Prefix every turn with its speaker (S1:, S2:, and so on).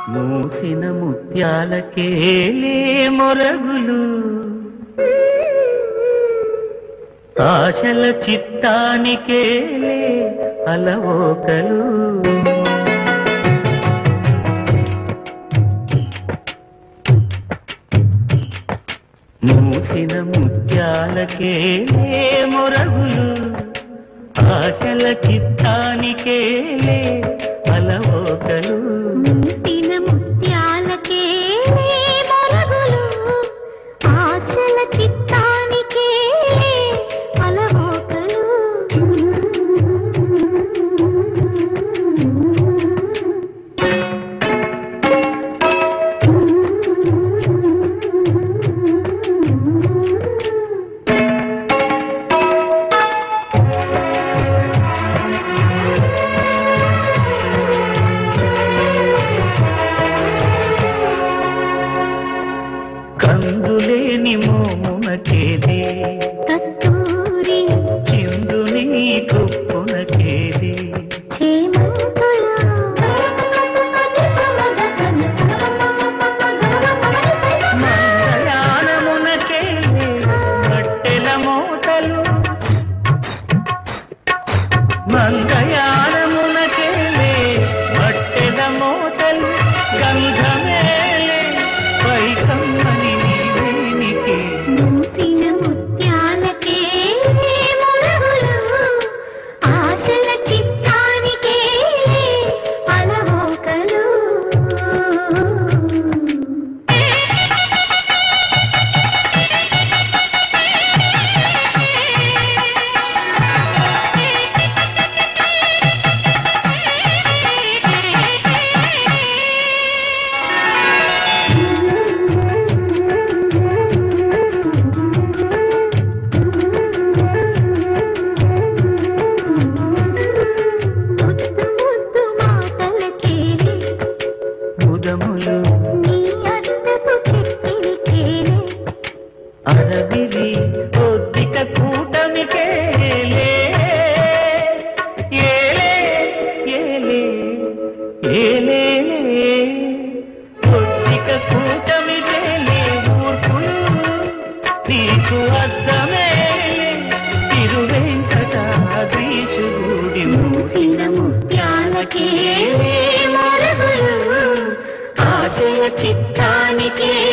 S1: మూసిన ముత్యాలకేలే మొరగులు ఆశల చిత్తానికేలే అలవోకలు మూసిన ముత్యాలకేలే మొరగులు ఆశల చిత్తానికేలే అలవోకలు
S2: మూసిన ముత్యాలకే మొరగులు ఆశల చిత్తానికే అలవోకలు
S1: కందులేని మోమునకేది
S2: కస్తూరి
S1: చిందుని కుప్పునకేది మంగళానమునకేలే మట్టెల మోతలు మంగళానమునకేలే మట్టెల మోతలు గంధమేలే పైకమ్మని నీవేనికే
S2: మూసిన ముత్యాలకే మొరగులు ఆశల చిత్తానికే అలవోకలు ముద్దు ముద్దు మాటలకేలే
S1: బుధములు
S2: నీ అందపు చెక్కిలికేలే
S1: అరవివి కొద్దిక కూటమికేలే ఏలే ఏలే ఏలే కొద్దిక కూటమికేలే ఊర్పులు నీకు అర్థమేలే తిరువెంకటాద్రీశుడి మూసిన ముత్యాలకే
S2: మొరగులు
S1: ఆశయ చిత్తానికే